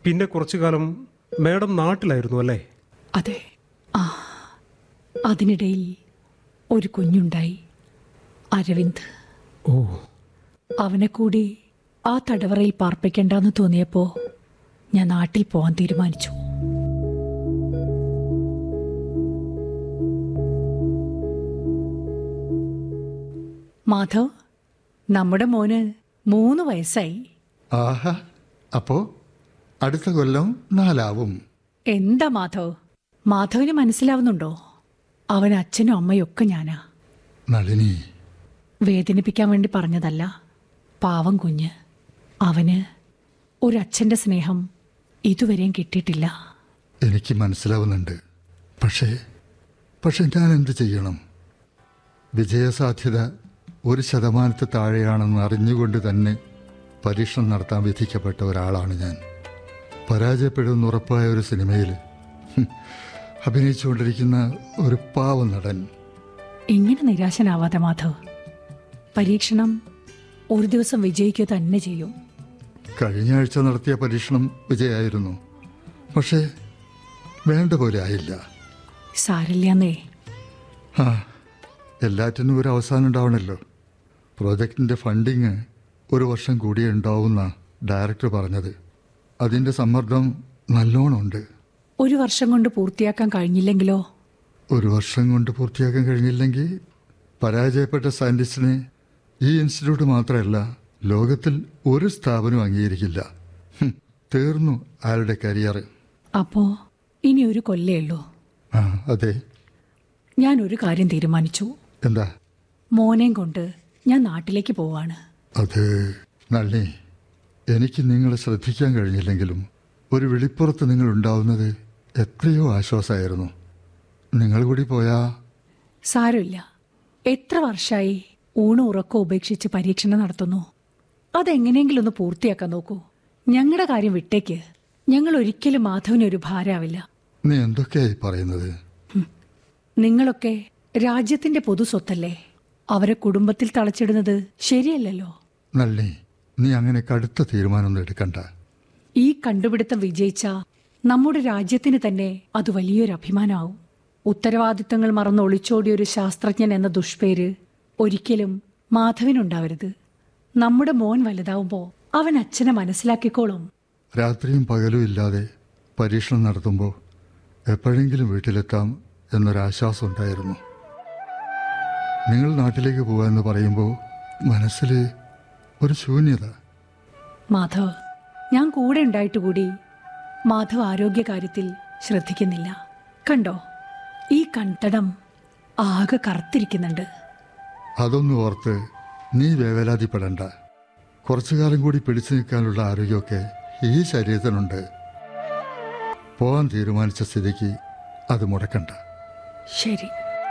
പിന്നെ കുറച്ചു കാലം മാഡം നാട്ടിലായിരുന്നു അല്ലേ അതെ ആ അതിനിടയിൽ ഒരു കുഞ്ഞുണ്ടായി അരവിന്ദ് ഓ അവനെ കൂടി ആ തടവറയിൽ പാർപ്പിക്കണ്ടെന്ന് തോന്നിയപ്പോൾ ഞാൻ നാട്ടിൽ പോകാൻ തീരുമാനിച്ചു മാധവ് നമ്മുടെ മോന് മൂന്ന് വയസ്സായി ആഹാ അപ്പോ അടുത്ത കൊല്ലം നാലാവും എന്താ മാധവ് മാധവിന് മനസ്സിലാവുന്നുണ്ടോ അവൻ അച്ഛനും അമ്മയും ഒക്കെ ഞാനാ നളിനി വേദനിപ്പിക്കാൻ വേണ്ടി പറഞ്ഞതല്ല പാവം കുഞ്ഞ് അവന് ഒരച്ഛൻ്റെ സ്നേഹം ഇതുവരെയും കിട്ടിയിട്ടില്ല എനിക്ക് മനസ്സിലാവുന്നുണ്ട് പക്ഷേ പക്ഷെ ഞാൻ എന്ത് ചെയ്യണം വിജയസാധ്യത ഒരു ശതമാനത്തിൽ താഴെയാണെന്ന് അറിഞ്ഞുകൊണ്ട് തന്നെ പരീക്ഷണം നടത്താൻ വിധിക്കപ്പെട്ട ഒരാളാണ് ഞാൻ പരാജയപ്പെടുമെന്ന് ഉറപ്പായ ഒരു സിനിമയിൽ ഹും, അഭിനയിച്ചുകൊണ്ടിരിക്കുന്ന ഒരു പാവ നടൻ ഇങ്ങനെ നിരാശനാവാതെ മാധവ് പരീക്ഷണം ഒരു ദിവസം വിജയിക്കുക തന്നെ ചെയ്യും കഴിഞ്ഞ ആഴ്ച നടത്തിയ പരീക്ഷണം വിജയമായിരുന്നു പക്ഷേ വേണ്ട പോലെ ആയില്ല സാരില്ലെന്നേ ആ എല്ലാറ്റിനും ഒരു അവസാനം ഉണ്ടാവണമല്ലോ പ്രോജക്റ്റിൻ്റെ ഫണ്ടിങ് ഒരു വർഷം കൂടിയേ ഉണ്ടാവുന്ന ഡയറക്ടർ പറഞ്ഞത് അതിൻ്റെ സമ്മർദ്ദം നല്ലോണമുണ്ട് ഒരു വർഷം കൊണ്ട് പൂർത്തിയാക്കാൻ കഴിഞ്ഞില്ലെങ്കിലോ ഒരു വർഷം കൊണ്ട് പൂർത്തിയാക്കാൻ കഴിഞ്ഞില്ലെങ്കിൽ പരാജയപ്പെട്ട സയൻറ്റിസ്റ്റിനെ ഈ ഇൻസ്റ്റിറ്റ്യൂട്ട് മാത്രമല്ല ലോകത്തിൽ ഒരു സ്ഥാപനവും അംഗീകരിക്കില്ല ഹും, തീർന്നു അയാളുടെ കരിയർ അപ്പോ ഇനി ഒരു കൊല്ലേ ഉള്ളൂ ആ അതെ ഞാൻ ഒരു കാര്യം തീരുമാനിച്ചു എന്താ മോനെയും കൊണ്ട് ഞാൻ നാട്ടിലേക്ക് പോവാണ് അത് നള്ളി എനിക്ക് നിങ്ങളെ ശ്രദ്ധിക്കാൻ കഴിഞ്ഞില്ലെങ്കിലും ഒരു വെളിപ്പുറത്ത് നിങ്ങൾ ഉണ്ടാവുന്നത് എത്രയോ ആശ്വാസമായിരുന്നു നിങ്ങൾ കൂടി പോയാ സാരമില്ല എത്ര വർഷമായി ഊണും ഉറക്കം ഉപേക്ഷിച്ച് പരീക്ഷണം നടത്തുന്നു അതെങ്ങനെയെങ്കിലും ഒന്ന് പൂർത്തിയാക്കാൻ നോക്കൂ ഞങ്ങളുടെ കാര്യം വിട്ടേക്ക് ഞങ്ങൾ ഒരിക്കലും മാധവിനൊരു ഭാരാവില്ല നീ എന്തൊക്കെയായി പറയുന്നത് നിങ്ങളൊക്കെ രാജ്യത്തിന്റെ പൊതു സ്വത്തല്ലേ അവരെ കുടുംബത്തിൽ തളച്ചിടുന്നത് ശരിയല്ലല്ലോ നള്ളി നീ അങ്ങനെ കടുത്ത തീരുമാനമൊന്നും എടുക്കണ്ട ഈ കണ്ടുപിടുത്തം വിജയിച്ച നമ്മുടെ രാജ്യത്തിന് തന്നെ അത് വലിയൊരു അഭിമാനമാവും ഉത്തരവാദിത്തങ്ങൾ മറന്ന് ഒളിച്ചോടിയ ഒരു ശാസ്ത്രജ്ഞൻ എന്ന ദുഷ്പേര് ഒരിക്കലും മാധവിനുണ്ടാവരുത് നമ്മുടെ മോൻ വലുതാവുമ്പോൾ അവൻ അച്ഛനെ മനസ്സിലാക്കിക്കോളും രാത്രിയും പകലും ഇല്ലാതെ പരീക്ഷണം നടത്തുമ്പോൾ എപ്പോഴെങ്കിലും വീട്ടിലെത്താം എന്നൊരാശ്വാസം ഉണ്ടായിരുന്നു നിങ്ങൾ നാട്ടിലേക്ക് പോകാമെന്ന് പറയുമ്പോൾ മനസ്സിൽ ഒരു ശൂന്യത മാധവ് ഞാൻ കൂടെ ഉണ്ടായിട്ട് കൂടി മാധവ് ആരോഗ്യകാര്യത്തിൽ ശ്രദ്ധിക്കുന്നില്ല കണ്ടോ ഈ കൺതടം ആകെ കറുത്തിരിക്കുന്നുണ്ട് അതൊന്നും ഓർത്ത് നീ വേവലാതിപ്പെടണ്ട കുറച്ചു കാലം കൂടി പിടിച്ചു നിൽക്കാനുള്ള ആരോഗ്യമൊക്കെ ഈ ശരീരത്തിനുണ്ട് പോകാൻ തീരുമാനിച്ച സ്ഥിതിക്ക് അത് മുടക്കണ്ട ശരി